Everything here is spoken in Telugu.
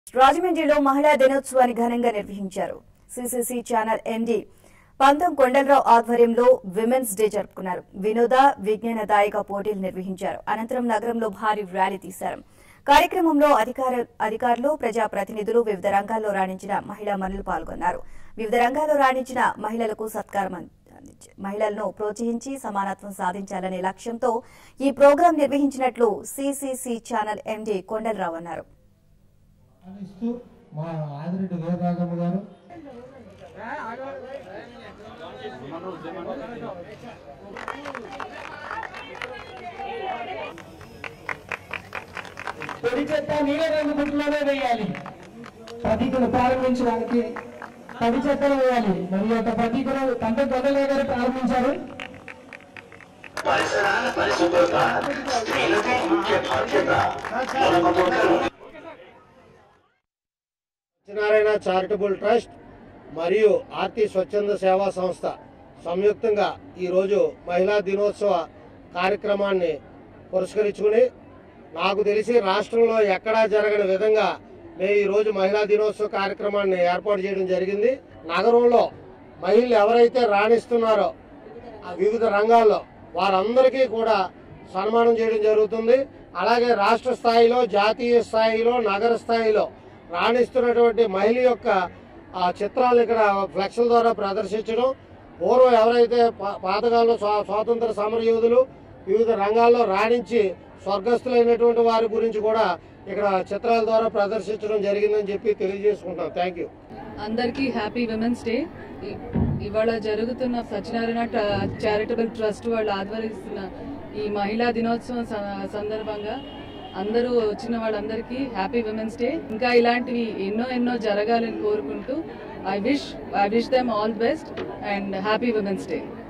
రాజమండ్రిలో మహిళా దినోత్సవాన్ని ఘనంగా నిర్వహించారు సిసిసి ఛానల్ ఎండి పంతం కొండలరావు ఆధ్వర్యంలో విమెన్స్ డే జరుపుకున్నారు వినోద విజ్ఞానదాయక పోటీలు నిర్వహించారు అనంతరం నగరంలో భారీ ర్యాలీ తీశారు కార్యక్రమంలో అధికార అధికారులు ప్రజాప్రతినిధులు వివిధ రంగాల్లో రాణించిన మహిళా మనులు పాల్గొన్నారు వివిధ రంగాల్లో రాణించిన మహిళలకు సత్కారం అంది- అందించారు. మహిళలను ప్రోత్సహించి సమానత్వం సాధించాలనే లక్ష్యంతో ఈ ప్రోగ్రాం నిర్వహించినట్లు సిసిసి ఛానల్ ఎండి కొండలరావు అన్నారు ఆనందిస్తూ మా ఆదిరెడ్డి వీరరాఘవ గారు పొడి చెత్త నీళ్ళ రంగు బుట్టలోనే వేయాలి పథికను ప్రారంభించడానికి తడి చెత్తను వేయాలి మరి ఈ యొక్క పథికను కంట గొడవలే గారు ప్రారంభించారు పరిసరాల పరిశుభ్రత స్త్రీలదే ముఖ్య బాధ్యత మొలకపోతలు సత్యనారాయణ చారిటబుల్ ట్రస్ట్ మరియు ఆర్తి స్వచ్ఛంద సేవా సంస్థ సంయుక్తంగా ఈరోజు మహిళా దినోత్సవ కార్యక్రమాన్ని పురస్కరించుకుని నాకు తెలిసి రాష్ట్రంలో ఎక్కడా జరగని విధంగా మేము ఈరోజు మహిళా దినోత్సవ కార్యక్రమాన్ని ఏర్పాటు చేయడం జరిగింది నగరంలో మహిళలు ఎవరైతే రాణిస్తున్నారో ఆ వివిధ రంగాల్లో వారందరికీ కూడా సన్మానం చేయడం జరుగుతుంది అలాగే రాష్ట్ర స్థాయిలో జాతీయ స్థాయిలో నగర స్థాయిలో రాణిస్తున్నటువంటి మహిళ యొక్క ఆ చిత్రాలు ఇక్కడ ఫ్లెక్స్ల ద్వారా ప్రదర్శించడం పూర్వం ఎవరైతే పా- పాతకాలంలో స్వా- స్వాతంత్ర సమరయోధులు వివిధ రంగాల్లో రాణించి స్వర్గస్థులైనటువంటి వారి గురించి కూడా ఇక్కడ చిత్రాల ద్వారా ప్రదర్శించడం జరిగిందని చెప్పి తెలియజేసుకుంటాం థ్యాంక్ యూ అందరికీ హ్యాపీ విమెన్స్ డే ఇ- ఇవాళ జరుగుతున్న సత్యనారాయణ ట్ర- చారిటబుల్ ట్రస్ట్ వాళ్ళు ఆధ్వర్యిస్తున్న ఈ మహిళా దినోత్సవం స- సందర్భంగా అందరూ వచ్చిన వాళ్ళందరికీ హ్యాపీ విమెన్స్ డే ఇంకా ఇలాంటివి ఎన్నో ఎన్నో జరగాలని కోరుకుంటూ I wish I wish them all best and happy women's day